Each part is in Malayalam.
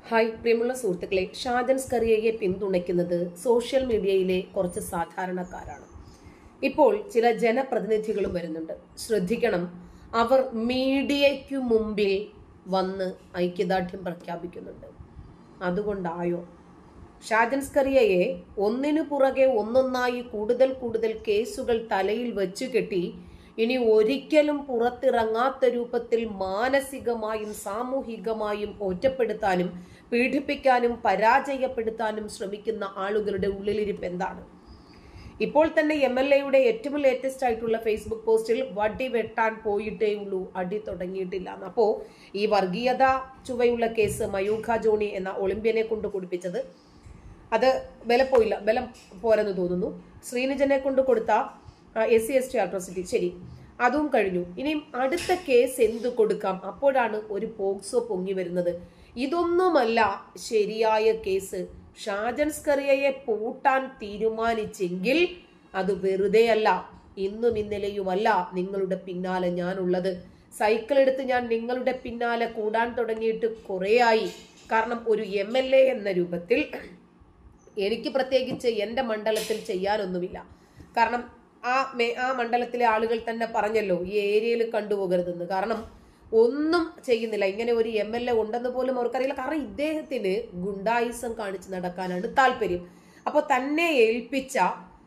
ഹായ് പ്രിയമുള്ള സുഹൃത്തുക്കളെ ഷാജൻ സ്കറിയയെ പിന്തുണയ്ക്കുന്നത് സോഷ്യൽ മീഡിയയിലെ കുറച്ച് സാധാരണക്കാരാണ് ഇപ്പോൾ ചില ജനപ്രതിനിധികളും വരുന്നുണ്ട് ശ്രദ്ധിക്കണം അവർ മീഡിയയ്ക്കു മുമ്പിൽ വന്ന് ഐക്യദാർഢ്യം പ്രഖ്യാപിക്കുന്നുണ്ട് അതുകൊണ്ടായോ ഷാജൻ സ്കറിയയെ ഒന്നിനു പുറകെ ഒന്നൊന്നായി കൂടുതൽ കൂടുതൽ കേസുകൾ തലയിൽ വെച്ചു കെട്ടി ഇനി ഒരിക്കലും പുറത്തിറങ്ങാത്ത രൂപത്തിൽ മാനസികമായും സാമൂഹികമായും ഒറ്റപ്പെടുത്താനും പീഡിപ്പിക്കാനും പരാജയപ്പെടുത്താനും ശ്രമിക്കുന്ന ആളുകളുടെ ഉള്ളിലിരിപ്പ് എന്താണ് ഇപ്പോൾ തന്നെ എം എൽ എയുടെ ഏറ്റവും ലേറ്റസ്റ്റ് ആയിട്ടുള്ള ഫേസ്ബുക്ക് പോസ്റ്റിൽ വടി വെട്ടാൻ പോയിട്ടേ ഉള്ളൂ അടി തുടങ്ങിയിട്ടില്ല അപ്പോ ഈ വർഗീയത ചുവയുള്ള കേസ് മയൂഖ ജോണി എന്ന ഒളിമ്പ്യനെ കൊണ്ട് കുടിപ്പിച്ചത് അത് ബലം പോയില്ല ബലം പോരെന്ന് തോന്നുന്നു ശ്രീനിജനെ കൊണ്ട് കൊടുത്ത S C S T atrocity ശരി അതും കഴിഞ്ഞു ഇനിയും അടുത്ത കേസ് എന്ത് കൊടുക്കാം അപ്പോഴാണ് ഒരു പോക്സോ പൊങ്ങി വരുന്നത് ഇതൊന്നുമല്ല ശരിയായ കേസ് ഷാജൻ സ്കറിയയെ പൂട്ടാൻ തീരുമാനിച്ചെങ്കിൽ അത് വെറുതെയല്ല ഇന്നും ഇന്നലെയുമല്ല നിങ്ങളുടെ പിന്നാലെ ഞാനുള്ളത് സൈക്കിൾ എടുത്ത് ഞാൻ നിങ്ങളുടെ പിന്നാലെ കൂടാൻ തുടങ്ങിയിട്ട് കുറേയായി കാരണം ഒരു എം എൽ എ എന്ന രൂപത്തിൽ എനിക്ക് പ്രത്യേകിച്ച് എൻ്റെ മണ്ഡലത്തിൽ ചെയ്യാനൊന്നുമില്ല കാരണം ആ മേ ആ മണ്ഡലത്തിലെ ആളുകൾ തന്നെ പറഞ്ഞല്ലോ ഈ ഏരിയയിൽ കണ്ടുപോകരുതെന്ന് കാരണം ഒന്നും ചെയ്യുന്നില്ല ഇങ്ങനെ ഒരു എം എൽ എ ഉണ്ടെന്ന് പോലും അവർക്കറിയില്ല കാരണം ഇദ്ദേഹത്തിന് ഗുണ്ടായുസം കാണിച്ച് നടക്കാനാണ് താല്പര്യം അപ്പോൾ തന്നെ ഏൽപ്പിച്ച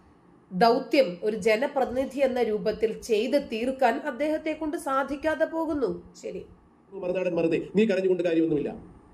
ദൗത്യം ഒരു ജനപ്രതിനിധി എന്ന രൂപത്തിൽ ചെയ്ത് തീർക്കാൻ അദ്ദേഹത്തെ കൊണ്ട് സാധിക്കാതെ പോകുന്നു ശരി മറുനാടൻ മറുതെ നീ കരഞ്ഞുകൊണ്ട് കാര്യമൊന്നുമില്ല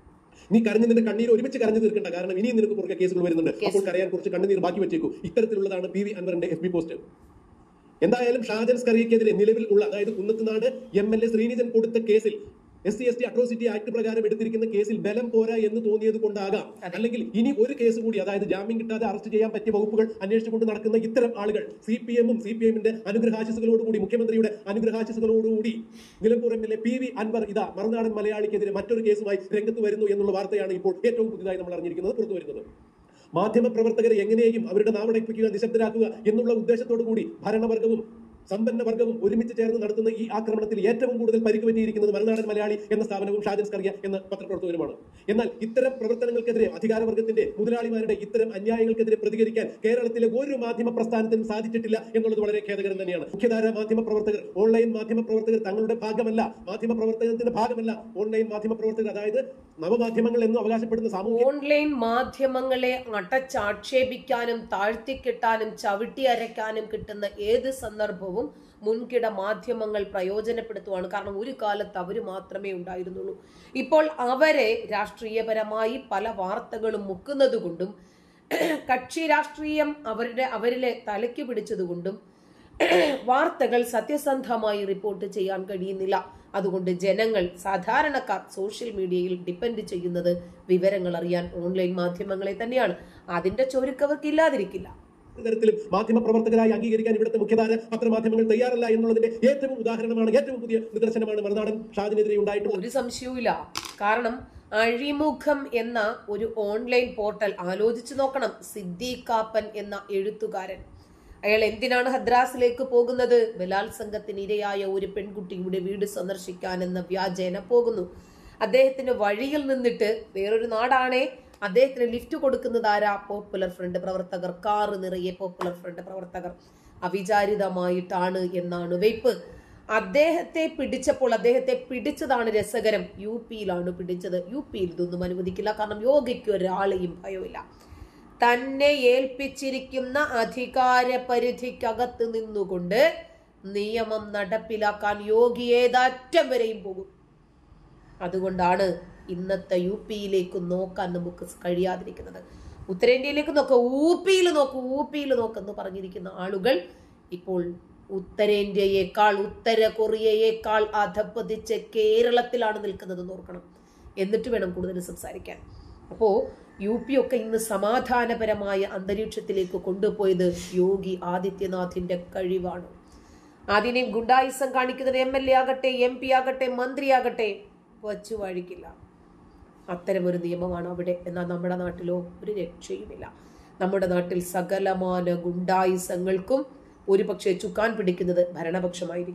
നീ കരഞ്ഞ് നിന്റെ കണ്ണീർ ഒരുമിച്ച് കരഞ്ഞു തീർക്കണ്ട കാരണം ഇനിയും നിനക്ക് പുറകെ കേസുകൾ വരുന്നുണ്ട് അപ്പോൾ കരയാൻ കുറച്ച് കണ്ണുനീർ ബാക്കി വെച്ചേക്കൂ ഇത്തരത്തിലുള്ളതാണ് പി വി അൻവറിന്റെ എഫ് ബി പോസ്റ്റ് എന്തായാലും ഷാജൻ സ്കറിയക്കെതിരെ നിലവിൽ ഉള്ള അതായത് Kunnathunad M L A Sreenijan കൊടുത്ത കേസിൽ S C S T atrocity act പ്രകാരം എടുത്തിരിക്കുന്ന കേസിൽ ബലം പോരാ എന്ന് തോന്നിയത് കൊണ്ടാകാം അല്ലെങ്കിൽ ഇനി ഒരു കേസ് കൂടി അതായത് ജാമ്യം കിട്ടാതെ അറസ്റ്റ് ചെയ്യാൻ പറ്റിയ വകുപ്പുകൾ അന്വേഷിച്ചുകൊണ്ട് നടക്കുന്ന ഇത്തരം ആളുകൾ സി പി എമ്മും സി പി എമ്മിന്റെ അനുഗ്രഹാശിസുകളോടുകൂടി മുഖ്യമന്ത്രിയുടെ അനുഗ്രഹാശിസുകളോടുകൂടി Nilambur M L A P V Anvar ഇതാ മറുനാടൻ മലയാളിക്കെതിരെ മറ്റൊരു കേസുമായി രംഗത്ത് വരുന്നു എന്നുള്ള വാർത്തയാണ് ഇപ്പോൾ ഏറ്റവും പുതിയതായി നമ്മൾ അറിഞ്ഞിരിക്കുന്നത് പുറത്തു വരുന്നത് മാധ്യമ പ്രവർത്തകരെ എങ്ങനെയും അവരുടെ നാവടയ്പ്പിക്കുക നിശബ്ദരാക്കുക എന്നുള്ള ഉദ്ദേശത്തോടു കൂടി ഭരണവർഗവും സമ്പന്ന വർഗവും ഒരുമിച്ച് ചേർന്ന് നടത്തുന്ന ഈ ആക്രമണത്തിൽ ഏറ്റവും കൂടുതൽ പരിക്ക് പറ്റിയിരിക്കുന്നത് മലനാടൻ മലയാളി എന്ന സ്ഥാപനവും ഷാജൻ സ്കറിയ എന്ന പത്രപ്രവർത്തകരുമാണ് എന്നാൽ ഇത്തരം പ്രവർത്തനങ്ങൾക്കെതിരെ അധികാരവർഗത്തിന്റെ മുതലാളിമാരുടെ ഇത്തരം അന്യായങ്ങൾക്കെതിരെ പ്രതികരിക്കാൻ കേരളത്തിലെ ഒരു മാധ്യമ പ്രസ്ഥാനത്തിനും സാധിച്ചിട്ടില്ല എന്നുള്ളത് വളരെ ഖേദകരം തന്നെയാണ് മുഖ്യധാര മാധ്യമ പ്രവർത്തകർ ഓൺലൈൻ മാധ്യമ പ്രവർത്തകർ തങ്ങളുടെ ഭാഗമല്ല മാധ്യമ പ്രവർത്തനത്തിന്റെ ഭാഗമല്ല ഓൺലൈൻ മാധ്യമ പ്രവർത്തകർ അതായത് നവമാധ്യമങ്ങൾ എന്ന് അവകാശപ്പെടുന്ന സാമൂഹ്യ ഓൺലൈൻ മാധ്യമങ്ങളെ അടച്ചാക്ഷേപിക്കാനും താഴ്ത്തിക്കെട്ടാനും ചവിട്ടി അരയ്ക്കാനും കിട്ടുന്ന ഏത് സന്ദർഭവും മുൻകിട മാധ്യമങ്ങൾ പ്രയോജനപ്പെടുത്തുവാണ് കാരണം ഒരു കാലത്ത് അവർ മാത്രമേ ഉണ്ടായിരുന്നുള്ളൂ ഇപ്പോൾ അവരെ രാഷ്ട്രീയപരമായി പല വാർത്തകളും മുക്കുന്നത് കൊണ്ടും കക്ഷി രാഷ്ട്രീയം അവരുടെ അവരിലെ തലയ്ക്ക് പിടിച്ചതുകൊണ്ടും വാർത്തകൾ സത്യസന്ധമായി റിപ്പോർട്ട് ചെയ്യാൻ കഴിയുന്നില്ല അതുകൊണ്ട് ജനങ്ങൾ സാധാരണക്കാർ സോഷ്യൽ മീഡിയയിൽ ഡിപ്പെൻഡ് ചെയ്യുന്നത് വിവരങ്ങൾ അറിയാൻ ഓൺലൈൻ മാധ്യമങ്ങളെ തന്നെയാണ് അതിന്റെ ചൊരുക്കവർക്ക് ഇല്ലാതിരിക്കില്ല തരത്തിലും മാധ്യമ പ്രവർത്തകരായി അംഗീകരിക്കാൻ ഇവിടുത്തെ മുഖ്യധാര പത്രമാധ്യമങ്ങൾ തയ്യാറല്ല എന്നുള്ളതിന്റെ ഏറ്റവും ഉദാഹരണമാണ് ഏറ്റവും പുതിയ നിദർശനമാണ് മറുനാടൻ ഷാജിനെതിരെ ഉണ്ടായിട്ടുള്ളത് ഒരു സംശയവുമില്ല കാരണം അഴിമുഖം എന്ന ഒരു ഓൺലൈൻ പോർട്ടൽ ആലോചിച്ചു നോക്കണം സിദ്ദീഖാപ്പൻ എന്ന എഴുത്തുകാരൻ അയാൾ എന്തിനാണ് ഹദ്രാസിലേക്ക് പോകുന്നത് ബലാത്സംഗത്തിന് ഇരയായ ഒരു പെൺകുട്ടിയുടെ വീട് സന്ദർശിക്കാൻ എന്ന വ്യാജേന പോകുന്നു അദ്ദേഹത്തിന് വഴിയിൽ നിന്നിട്ട് വേറൊരു നാടാണേ അദ്ദേഹത്തിന് ലിഫ്റ്റ് കൊടുക്കുന്നത് ആരാ പോപ്പുലർ ഫ്രണ്ട് പ്രവർത്തകർ കാറ് നിറയെ പോപ്പുലർ ഫ്രണ്ട് പ്രവർത്തകർ അവിചാരിതമായിട്ടാണ് എന്നാണ് വെയ്പ്പ് അദ്ദേഹത്തെ പിടിച്ചപ്പോൾ അദ്ദേഹത്തെ പിടിച്ചതാണ് രസകരം യു പിയിലാണ് പിടിച്ചത് യു പിയിൽ ഇതൊന്നും അനുവദിക്കില്ല കാരണം യോഗയ്ക്ക് ഒരാളെയും ഭയമില്ല തന്നെ ഏൽപ്പിച്ചിരിക്കുന്ന അധികാര പരിധിക്കകത്ത് നിന്നുകൊണ്ട് നിയമം നടപ്പിലാക്കാൻ യോഗി ഏതറ്റം വരെയും പോകും അതുകൊണ്ടാണ് ഇന്നത്തെ യു പിയിലേക്ക് നോക്കാൻ നമുക്ക് കഴിയാതിരിക്കുന്നത് ഉത്തരേന്ത്യയിലേക്ക് നോക്കുക ഊപ്പിയിൽ നോക്കൂ ഊപ്പിയിൽ നോക്കെന്ന് പറഞ്ഞിരിക്കുന്ന ആളുകൾ ഇപ്പോൾ ഉത്തരേന്ത്യയേക്കാൾ ഉത്തര കൊറിയയേക്കാൾ അധപ്പതിച്ച് കേരളത്തിലാണ് നിൽക്കുന്നതെന്ന് ഓർക്കണം എന്നിട്ട് വേണം കൂടുതൽ സംസാരിക്കാൻ അപ്പോ യു പി ഒക്കെ ഇന്ന് സമാധാനപരമായ അന്തരീക്ഷത്തിലേക്ക് കൊണ്ടുപോയത് യോഗി ആദിത്യനാഥിന്റെ കഴിവാണ് അതിനെ ഗുണ്ടായുസം കാണിക്കുന്നത് എം എൽ എ ആകട്ടെ എം പി ആകട്ടെ മന്ത്രിയാകട്ടെ വച്ചു വഴിക്കില്ല അത്തരമൊരു നിയമമാണ് അവിടെ എന്നാൽ നമ്മുടെ നാട്ടിലോ ഒരു രക്ഷയുമില്ല നമ്മുടെ നാട്ടിൽ സകലമാന ഗുണ്ടായുസങ്ങൾക്കും ഒരുപക്ഷെ ചുക്കാൻ പിടിക്കുന്നത് ഭരണപക്ഷമായിരിക്കും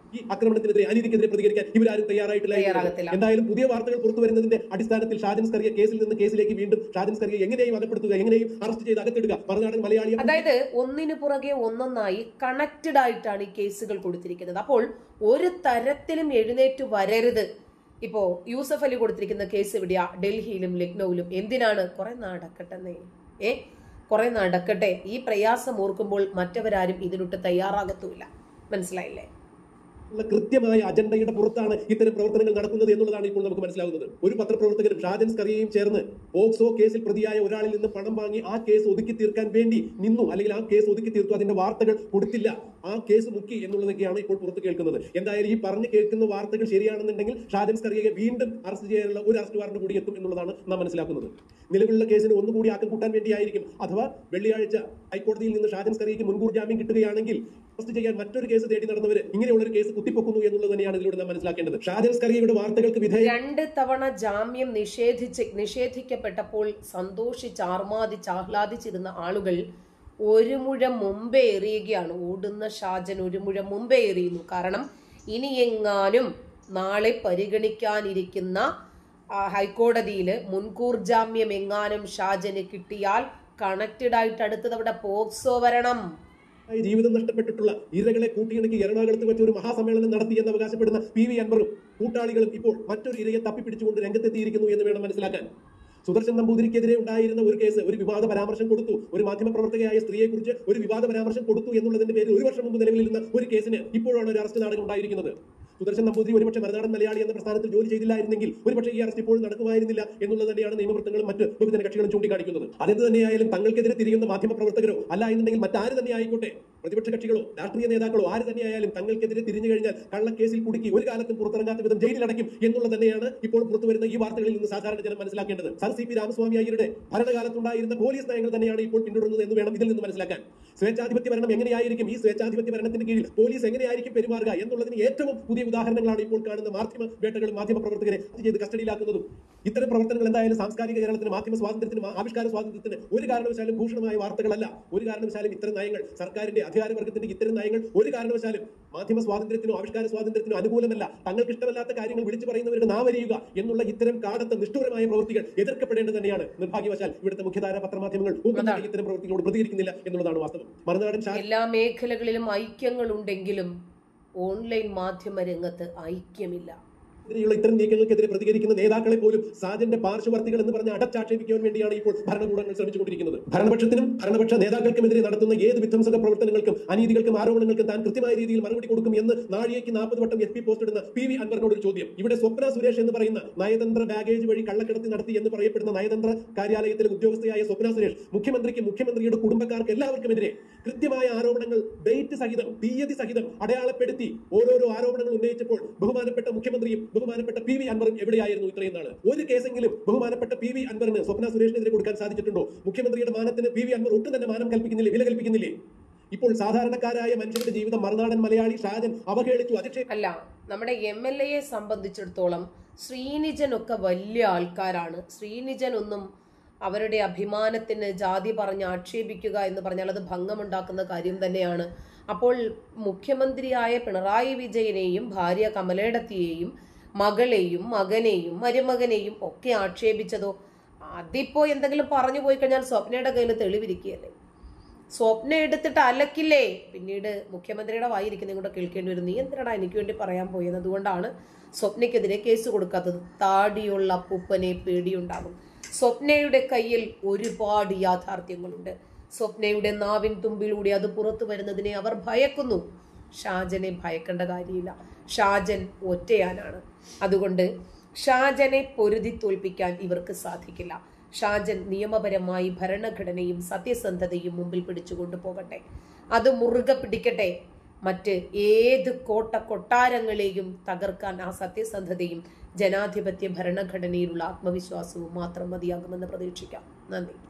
ഈ ആക്രമണത്തിനെതിരെ അനീതിക്കെതിരെ പ്രതികരിക്കാൻ ഇവരാരും തയ്യാറായിട്ടില്ല തയ്യാറാകത്തില്ല. എന്തായാലും പുതിയ വാർത്തകൾ പുറത്തു വരുന്നതിന്റെ അടിസ്ഥാനത്തിൽ ഷാജൻ സ്കറിയ കേസിൽ നിന്ന് കേസിലേക്ക് വീണ്ടും ഷാജൻ സ്കറിയെ എങ്ങനെയും അകപ്പെടുത്തുക എങ്ങനെയും അറസ്റ്റ് ചെയ്ത് അകത്തിടുക മറുനാടൻ മലയാളിയെ അതായത് ഒന്നിനു പുറകെ ഒന്നൊന്നായി കണക്റ്റഡ് ആയിട്ടാണ് ഈ കേസുകൾ കൊടുത്തിരിക്കുന്നത് അപ്പോൾ ഒരു തരത്തിലും എഴുന്നേറ്റ് വരരുത് ഇപ്പോ യൂസഫ് അലി കൊടുത്തിരിക്കുന്ന കേസ് എവിടെയാ ഡൽഹിയിലും ലക്നൌവിലും എന്തിനാണ് കുറെ നടക്കട്ടെന്നേ ഏ കുറെ നടക്കട്ടെ ഈ പ്രയാസം ഓർക്കുമ്പോൾ മറ്റവരാരും ഇതിനൊട്ട് തയ്യാറാകത്തുമില്ല മനസ്സിലായില്ലേ ഉള്ള കൃത്യമായ അജണ്ടയുടെ പുറത്താണ് ഇത്തരം പ്രവർത്തനങ്ങൾ നടക്കുന്നത് എന്നുള്ളതാണ് ഇപ്പോൾ നമുക്ക് മനസ്സിലാകുന്നത് ഒരു പത്രപ്രവർത്തകരും ഷാജൻ സ്കറിയയും ചേർന്ന് ഓക്സോ കേസിൽ പ്രതിയായ ഒരാളിൽ നിന്ന് പണം വാങ്ങി ആ കേസ് ഒതുക്കി തീർക്കാൻ വേണ്ടി നിന്നു അല്ലെങ്കിൽ ആ കേസ് ഒതുക്കി തീർത്തു അതിന്റെ വാർത്തകൾ കൊടുത്തില്ല ആ കേസ് മുക്കി എന്നുള്ളതൊക്കെയാണ് ഇപ്പോൾ പുറത്ത് കേൾക്കുന്നത് എന്തായാലും ഈ പറഞ്ഞു കേൾക്കുന്ന വാർത്തകൾ ശരിയാണെന്നുണ്ടെങ്കിൽ ഷാജൻ സ്കറിയയെ വീണ്ടും അറസ്റ്റ് ചെയ്യാനുള്ള ഒരു അറസ്റ്റ് വാറന്റ് കൂടി എത്തും എന്നുള്ളതാണ് നാം മനസ്സിലാക്കുന്നത് നിലവിലുള്ള കേസിന് ഒന്നുകൂടി ആക്കം കൂട്ടാൻ വേണ്ടിയായിരിക്കും അഥവാ വെള്ളിയാഴ്ച ഹൈക്കോടതിയിൽ നിന്ന് ഷാജൻ സ്കറിയയ്ക്ക് മുൻകൂർ ജാമ്യം കിട്ടുകയാണെങ്കിൽ അറസ്റ്റ് ചെയ്യാൻ മറ്റൊരു കേസ് തേടി നടന്നവർ ഇങ്ങനെയുള്ള ഒരു കേസ് കുത്തിപ്പൊക്കുന്നു എന്നുള്ളത് തന്നെയാണ് ഇതിലൂടെ നാം മനസ്സിലാക്കേണ്ടത് ഷാജൻ സ്കറിയയുടെ വാർത്തകൾക്ക് വിധേയ രണ്ട് തവണ ജാമ്യം നിഷേധിച്ച് നിഷേധിക്കപ്പെട്ടപ്പോൾ സന്തോഷിച്ച് ആർമാദിച്ച് ആഹ്ലാദിച്ചിരുന്ന ആളുകൾ ഒരു മുഴം മുമ്പേ എറിയുകയാണ് ഓടുന്ന ഷാജൻ ഒരു മുഴം മുമ്പേ എറിയുന്നു കാരണം ഇനി എങ്ങാനും നാളെ പരിഗണിക്കാനിരിക്കുന്ന ആ, ഹൈക്കോടതിയില് മുൻകൂർ ജാമ്യം എങ്ങാനും ഷാജന് കിട്ടിയാൽ കണക്റ്റഡ് ആയിട്ട് അടുത്തത് അവിടെ പോക്സോ വരണം ആയി ജീവിതം നഷ്ടപ്പെട്ടിട്ടുള്ള ഇരകളെ കൂട്ടിയിണക്കി എറണാകുളത്ത് വെച്ച് ഒരു മഹാസമ്മേളനം നടത്തി എന്ന് അവകാശപ്പെടുന്ന പി വി അൻവറും കൂട്ടാളികളും ഇപ്പോൾ മറ്റൊരു ഇരയെ തപ്പിപ്പിടിച്ചുകൊണ്ട് രംഗത്തെത്തിയിരിക്കുന്നു എന്ന് വേണം മനസ്സിലാക്കാൻ സുദർശൻ നമ്പൂതിരിക്കെതിരെ ഉണ്ടായിരുന്ന ഒരു കേസ് ഒരു വിവാദ പരാമർശം കൊടുത്തു ഒരു മാധ്യമ പ്രവർത്തകയായ സ്ത്രീയെക്കുറിച്ച് ഒരു വിവാദ പരാമർശം കൊടുത്തു എന്നുള്ളതിന്റെ പേരിൽ ഒരു വർഷം മുമ്പ് നിലവിലിരുന്ന ഒരു കേസിന് ഇപ്പോഴാണ് ഒരു അറസ്റ്റ് നാടകം ഉണ്ടായിരിക്കുന്നത് സുദർശൻ നമ്പൂതിരി ഒരുപക്ഷെ മറുനാടൻ മലയാളി എന്ന പ്രസ്ഥാനത്തിൽ ജോലി ചെയ്തില്ലായിരുന്നെങ്കിൽ ഒരുപക്ഷെ ഈ അറസ്റ്റ് ഇപ്പോഴും നടക്കുമായിരുന്നില്ല എന്നുള്ളത് തന്നെയാണ് നിയമവൃത്തങ്ങളും മറ്റ് ബഹുജന കക്ഷികളും ചൂണ്ടിക്കാണിക്കുന്നത് അതെന്ത് തന്നെയായാലും തങ്ങൾക്കെതിരെ തിരിയുന്ന മാധ്യമ പ്രവർത്തകരോ അല്ല എന്നുണ്ടെങ്കിൽ മറ്റാര് തന്നെ ആയിക്കോട്ടെ പ്രതിപക്ഷ കക്ഷികളോ രാഷ്ട്രീയ നേതാക്കളോ ആര് തന്നെയായാലും തങ്ങൾക്കെതിരെ തിരിഞ്ഞു കഴിഞ്ഞാൽ കള്ളക്കേസിൽ കുടുക്കി ഒരു കാലത്തും പുറത്തിറങ്ങാത്ത വിധം ജയിലിലടയ്ക്കും എന്നുള്ളത് തന്നെയാണ് ഇപ്പോൾ പുറത്തു വരുന്ന ഈ വാർത്തകളിൽ നിന്ന് സാധാരണ ജനം മനസ്സിലാക്കേണ്ടത് സർ സി പി രാമസ്വാമി അയ്യരുടെ ഭരണകാലത്തുണ്ടായിരുന്ന പോലീസ് നയങ്ങൾ തന്നെയാണ് ഇപ്പോൾ പിന്തുടരുന്നത് എന്ന് വേണം ഇതിൽ നിന്ന് മനസ്സിലാക്കാൻ സ്വേച്ഛാധിപത്യ ഭരണം എങ്ങനെയായിരിക്കും ഈ സ്വേച്ഛാധിപത്യ ഭരണത്തിന്റെ കീഴിൽ പോലീസ് എങ്ങനെയായിരിക്കും പെരുമാറുക എന്നുള്ളതിന് ഏറ്റവും പുതിയ ഉദാഹരണങ്ങളാണ് ഇപ്പോൾ കാണുന്ന മാധ്യമ വേട്ടകളും മാധ്യമ പ്രവർത്തകരെ അറസ്റ്റ് ചെയ്ത് കസ്റ്റഡിയിലാക്കുന്നതും ഇത്തരം പ്രവർത്തനങ്ങൾ എന്തായാലും സാംസ്കാരിക കേരളത്തിന് മാധ്യമ സ്വാതന്ത്ര്യത്തിന് ആ- ആവിഷ്കാര സ്വാതന്ത്ര്യത്തിന് ഒരു കാരണവശാലും ഭൂഷണമായ വാർത്തകളല്ല ഒരു കാരണവശാലും ഇത്തരം നയങ്ങൾ സർക്കാരിന്റെ അധികാരവർഗത്തിന്റെ ഇത്തരം നയങ്ങൾ ഒരു കാരണവശാലും മാധ്യമ സ്വാതന്ത്ര്യത്തിനോ ആവിഷ്കാര സ്വാതന്ത്ര്യത്തിനോ അനുകൂലമല്ല തങ്ങൾക്ക് ഇഷ്ടമല്ലാത്ത കാര്യങ്ങൾ വിളിച്ചു പറയുന്നവരുടെ നാവരിയുക എന്നുള്ള ഇത്തരം കാടത്ത നിഷ്ഠൂരമായ പ്രവൃത്തികൾ എതിർക്കപ്പെടേണ്ടത് തന്നെയാണ് നിർഭാഗ്യവശാൽ ഇവിടുത്തെ മുഖ്യധാര പത്രമാധ്യമങ്ങൾ ഒന്നും തന്നെ ഇത്തരം പ്രവൃത്തികളോട് പ്രതികരിക്കുന്നില്ല എന്നുള്ളതാണ് വാസ്തവം മറുനാടൻ ഷാ എല്ലാ മേഖലകളിലും ഐക്യങ്ങളുണ്ടെങ്കിലും ഓൺലൈൻ മാധ്യമ രംഗത്ത് ഐക്യമില്ല ഇതിനെയുള്ള ഇത്തരം നീക്കങ്ങൾക്കെതിരെ പ്രതികരിക്കുന്ന നേതാക്കളെ പോലും സാജന്റെ പാർശ്വവർത്തികൾ എന്ന് പറഞ്ഞ് അടച്ചാക്ഷേപിക്കുവാൻ വേണ്ടിയാണ് ഇപ്പോൾ ഭരണകൂടങ്ങൾ ശ്രമിച്ചുകൊണ്ടിരിക്കുന്നത് ഭരണപക്ഷത്തിനും ഭരണപക്ഷ നേതാക്കൾക്കുമെതിരെ നടത്തുന്ന ഏത് വിധ്വംസക പ്രവർത്തനങ്ങൾക്കും അനീതികൾക്കും ആരോപണങ്ങൾക്കും താൻ കൃത്യമായ രീതിയിൽ മറുപടി കൊടുക്കും എന്ന് നാഴികയ്ക്ക് നാൽപ്പത് വട്ടം എസ് പി പോസ്റ്റ് ഇടുന്ന പി വി അൻവറിനോട് ഒരു ചോദ്യം ഇവിടെ സ്വപ്ന സുരേഷ് എന്ന് പറയുന്ന നയതന്ത്ര ബാഗേജ് വഴി കള്ളക്കടത്തി നടത്തി എന്ന് പറയപ്പെടുന്ന നയതന്ത്ര കാര്യാലയത്തിലെ ഉദ്യോഗസ്ഥയായ സ്വപ്ന സുരേഷ് മുഖ്യമന്ത്രിക്ക് മുഖ്യമന്ത്രിയുടെ കുടുംബക്കാർക്ക് എല്ലാവർക്കുമെതിരെ കൃത്യമായ ആരോപണങ്ങൾ ഡേറ്റ് സഹിതം തീയതി സഹിതം അടയാളപ്പെടുത്തി ഓരോരോ ആരോപണങ്ങൾ ഉന്നയിച്ചപ്പോൾ ബഹുമാനപ്പെട്ട മുഖ്യമന്ത്രിയും ബഹുമാനപ്പെട്ട പി വി അൻവറും എവിടെയായിരുന്നു ഇത്രയും നാള് ഒരു കേസെങ്കിലും ബഹുമാനപ്പെട്ട പി വി അൻവറിന് സ്വപ്ന സുരേഷിനെതിരെ കൊടുക്കാൻ സാധിച്ചിട്ടുണ്ടോ മുഖ്യമന്ത്രിയുടെ മാനത്തിന് പി വി അൻവർ ഒട്ടും തന്നെ മാനം കൽപ്പിക്കുന്നില്ലേ വില കൽപ്പിക്കുന്നില്ലേ ഇപ്പോൾ സാധാരണക്കാരായ മനുഷ്യരുടെ ജീവിതം മറുനാടൻ മലയാളി ഷാജൻ അവഹേളിച്ചു അധിക്ഷേപിച്ചു അല്ല നമ്മുടെ എം എൽ എയെ സംബന്ധിച്ചിടത്തോളം ശ്രീനിജൻ ഒക്കെ വലിയ ആൾക്കാരാണ് ശ്രീനിജൻ ഒന്നും അവരുടെ അഭിമാനത്തിന് ജാതി പറഞ്ഞ് ആക്ഷേപിക്കുക എന്ന് പറഞ്ഞാൽ അത് ഭംഗമുണ്ടാക്കുന്ന കാര്യം തന്നെയാണ് അപ്പോൾ മുഖ്യമന്ത്രിയായ പിണറായി വിജയനെയും ഭാര്യ കമലേടത്തിയെയും മകളെയും മകനെയും മരുമകനെയും ഒക്കെ ആക്ഷേപിച്ചതോ അതിപ്പോ എന്തെങ്കിലും പറഞ്ഞു പോയി കഴിഞ്ഞാൽ സ്വപ്നയുടെ കയ്യിൽ തെളിവിരിക്കുകയല്ലേ സ്വപ്നം എടുത്തിട്ട് അലക്കില്ലേ പിന്നീട് മുഖ്യമന്ത്രിയുടെ വായിരിക്കുന്ന കൂടെ കേൾക്കേണ്ടി വരും നീ എന്തിനാടാ എനിക്ക് വേണ്ടി പറയാൻ പോയത് അതുകൊണ്ടാണ് സ്വപ്നയ്ക്കെതിരെ കേസ് കൊടുക്കാത്തത് താടിയുള്ള അപ്പൂപ്പനെ പേടിയുണ്ടാകും സ്വപ്നയുടെ കയ്യിൽ ഒരുപാട് യാഥാർത്ഥ്യങ്ങളുണ്ട് സ്വപ്നയുടെ നാവിൻ തുമ്പിലൂടെ അത് പുറത്തു വരുന്നതിനെ അവർ ഭയക്കുന്നു ഷാജനെ ഭയക്കേണ്ട കാര്യമില്ല ഷാജൻ ഒറ്റയാനാണ് അതുകൊണ്ട് ഷാജനെ പൊരുതി തോൽപ്പിക്കാൻ ഇവർക്ക് സാധിക്കില്ല ഷാജൻ നിയമപരമായി ഭരണഘടനയും സത്യസന്ധതയും മുമ്പിൽ പിടിച്ചുകൊണ്ടു പോകട്ടെ അത് മുറുകെ പിടിക്കട്ടെ മറ്റ് ഏത് കോട്ട കൊട്ടാരങ്ങളെയും തകർക്കാൻ ആ സത്യസന്ധതയും ജനാധിപത്യ ഭരണഘടനയിലുള്ള ആത്മവിശ്വാസവും മാത്രം മതിയാകുമെന്ന് പ്രതീക്ഷിക്കാം നന്ദി